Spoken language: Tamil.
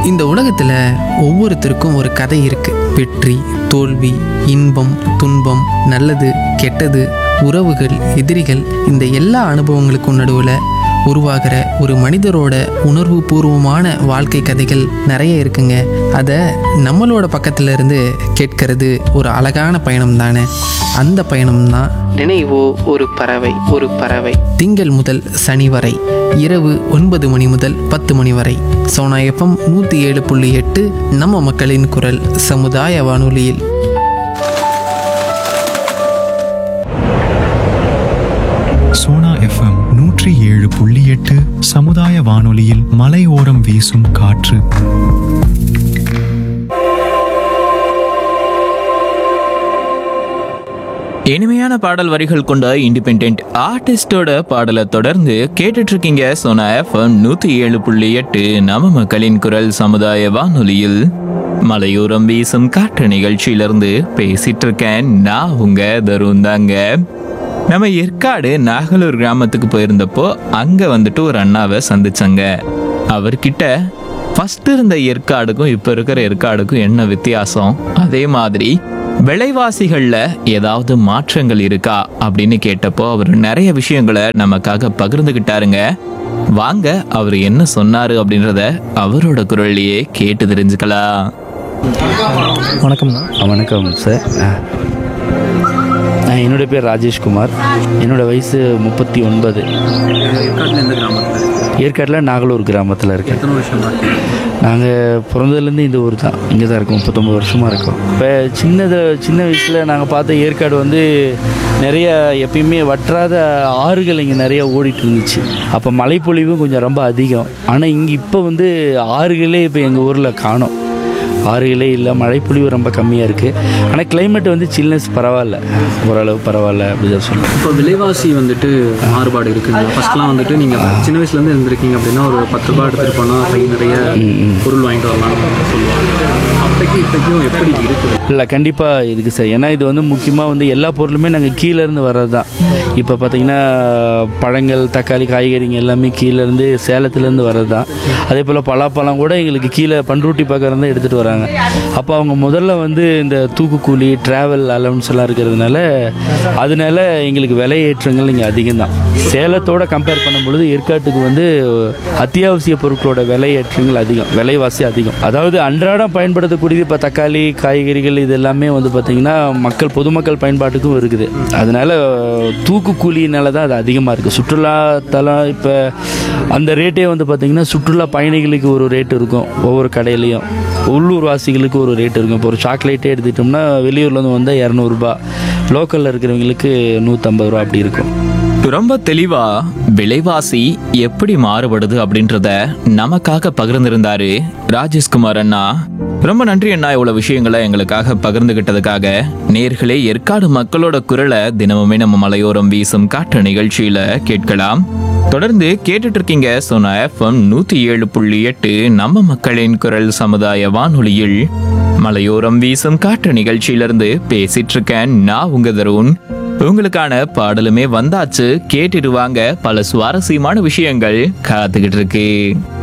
இந்த உலகத்தில் ஒவ்வொருத்தருக்கும் ஒரு கதை இருக்கு வெற்றி தோல்வி இன்பம் துன்பம் நல்லது கெட்டது உறவுகள் எதிரிகள் இந்த எல்லா அனுபவங்களுக்கும் நடுவில் உருவாகிற ஒரு மனிதரோட உணர்வு பூர்வமான வாழ்க்கை கதைகள் நிறைய இருக்குங்க அதை நம்மளோட பக்கத்துல இருந்து கேட்கறது ஒரு அழகான பயணம் தானே அந்த பயணம் தான் நினைவோ ஒரு பறவை ஒரு பறவை திங்கள் முதல் சனி வரை இரவு ஒன்பது மணி முதல் பத்து மணி வரை சோனா எஃப்எம் நூற்றி ஏழு புள்ளி எட்டு நம்ம மக்களின் குரல் சமுதாய வானொலியில் சோனா எஃப்எம் நூற்றி ஏழு புள்ளி எட்டு சமுதாய வானொலியில் மலையோரம் வீசும் காற்று இனிமையான பாடல் வரிகள் கொண்ட இண்டிபெண்ட் ஆர்டிஸ்டோட பாடலை தொடர்ந்து கேட்டுட்டு இருக்கீங்க சோனா எஃப்எம் நூத்தி ஏழு புள்ளி எட்டு நம்ம மக்களின் குரல் சமுதாய வானொலியில் மலையோரம் வீசும் காற்று நிகழ்ச்சியிலிருந்து பேசிட்டு இருக்கேன் நான் உங்க தருண் தாங்க நம்ம ஏற்காடு நாகலூர் கிராமத்துக்கு போயிருந்தப்போ அங்க வந்துட்டு ஒரு அண்ணாவை சந்திச்சாங்க அவர்கிட்ட ஃபர்ஸ்ட் இருந்த ஏற்காடுக்கும் இப்போ இருக்கிற ஏற்காடுக்கும் என்ன வித்தியாசம் அதே மாதிரி விலைவாசிகள்ல ஏதாவது மாற்றங்கள் இருக்கா அப்படின்னு கேட்டப்போ அவர் நிறைய விஷயங்களை நமக்காக பகிர்ந்துகிட்டாருங்க வாங்க அவர் என்ன சொன்னாரு அப்படின்றத அவரோட குரல்லையே கேட்டு தெரிஞ்சுக்கலாம் வணக்கம்ண்ணா வணக்கம் சார் ஆ. ஆ, என்னுடைய பேர் ராஜேஷ்குமார் என்னோட வயசு முப்பத்தி ஒன்பது ஏற்காட்டில் நாகலூர் கிராமத்தில் இருக்கேன் நாங்கள் பிறந்ததுலேருந்து இந்த ஊர் தான் இங்கே தான் இருக்கோம் முப்பத்தொம்பது வருஷமாக இருக்கோம் இப்போ சின்னது சின்ன வயசில் நாங்கள் பார்த்த ஏற்காடு வந்து நிறைய எப்பயுமே வற்றாத ஆறுகள் இங்கே நிறைய ஓடிட்டு இருந்துச்சு அப்போ மழைப்பொழிவும் கொஞ்சம் ரொம்ப அதிகம் ஆனால் இங்கே இப்போ வந்து ஆறுகளே இப்போ எங்கள் ஊரில் காணோம் ஆறுகளே இல்லை மழைப்பொழிவு ரொம்ப கம்மியாக இருக்குது ஆனால் climate வந்து சில்னஸ் பரவாயில்ல ஓரளவு பரவாயில்ல அப்படிதான் சொல்லலாம் இப்போ விலைவாசி வந்துட்டு மாறுபாடு இருக்குங்க ஃபர்ஸ்ட்லாம் வந்துட்டு நீங்கள் சின்ன வயசுலேருந்து இருந்திருக்கீங்க அப்படின்னா ஒரு பத்து ரூபாய் எடுத்துகிட்டு போனால் கை நிறைய பொருள் வாங்கிட்டு வரலாம்னு சொல்லுவாங்க அப்போக்கி இப்போக்கும் எப்படி இருக்குது இல்லை கண்டிப்பாக இதுக்கு சார் ஏன்னா இது வந்து முக்கியமாக வந்து எல்லா பொருளுமே நாங்கள் கீழேருந்து வர்றது தான் இப்போ பார்த்தீங்கன்னா பழங்கள் தக்காளி காய்கறிங்க எல்லாமே கீழேருந்து சேலத்துலேருந்து வர்றது தான் அதே போல் பலாப்பழம் கூட எங்களுக்கு கீழே பண்ருட்டி பக்கம் தான் எடுத்துகிட்டு வராங்க அப்போ அவங்க முதல்ல வந்து இந்த தூக்குக்கூலி ட்ராவல் அலவன்ஸ் எல்லாம் இருக்கிறதுனால அதனால எங்களுக்கு விலை ஏற்றங்கள் இங்கே அதிகம் தான் சேலத்தோட கம்பேர் பண்ணும்பொழுது ஏற்காட்டுக்கு வந்து அத்தியாவசிய பொருட்களோட விலை ஏற்றங்கள் அதிகம் விலைவாசி அதிகம் அதாவது அன்றாடம் பயன்படுத்தக்கூடியது இப்போ தக்காளி காய்கறிகள் இது எல்லாமே வந்து பார்த்திங்கன்னா மக்கள் பொதுமக்கள் பயன்பாட்டுக்கும் இருக்குது அதனால தூக்கு கூலியினால தான் அது அதிகமாக இருக்குது சுற்றுலா தலம் இப்போ அந்த ரேட்டே வந்து பார்த்திங்கன்னா சுற்றுலா பயணிகளுக்கு ஒரு ரேட் இருக்கும் ஒவ்வொரு கடையிலையும் உள்ளூர் வாசிகளுக்கு ஒரு ரேட் இருக்கும் இப்போ ஒரு சாக்லேட்டே எடுத்துக்கிட்டோம்னா வெளியூர்லேருந்து வந்தால் இரநூறுபா லோக்கலில் இருக்கிறவங்களுக்கு நூற்றம்பது ரூபா அப்படி இருக்கும் ரொம்ப தெளிவா விலைவாசி எப்படி மாறுபடுது அப்படின்றத நமக்காக பகிர்ந்திருந்தாரு ராஜேஷ்குமார் அண்ணா ரொம்ப நன்றி அண்ணா இவ்வளவு விஷயங்களை எங்களுக்காக பகிர்ந்துகிட்டதுக்காக நேர்களே ஏற்காடு மக்களோட குரலை தினமுமே நம்ம மலையோரம் வீசும் காற்று நிகழ்ச்சியில கேட்கலாம் தொடர்ந்து கேட்டுட்டு இருக்கீங்க சோனா எஃப்எம் நூத்தி ஏழு புள்ளி எட்டு நம்ம மக்களின் குரல் சமுதாய வானொலியில் மலையோரம் வீசும் காற்று நிகழ்ச்சியிலிருந்து பேசிட்டு இருக்கேன் நான் உங்க தருண் உங்களுக்கான பாடலுமே வந்தாச்சு கேட்டுடுவாங்க பல சுவாரஸ்யமான விஷயங்கள் காத்துக்கிட்டு இருக்கு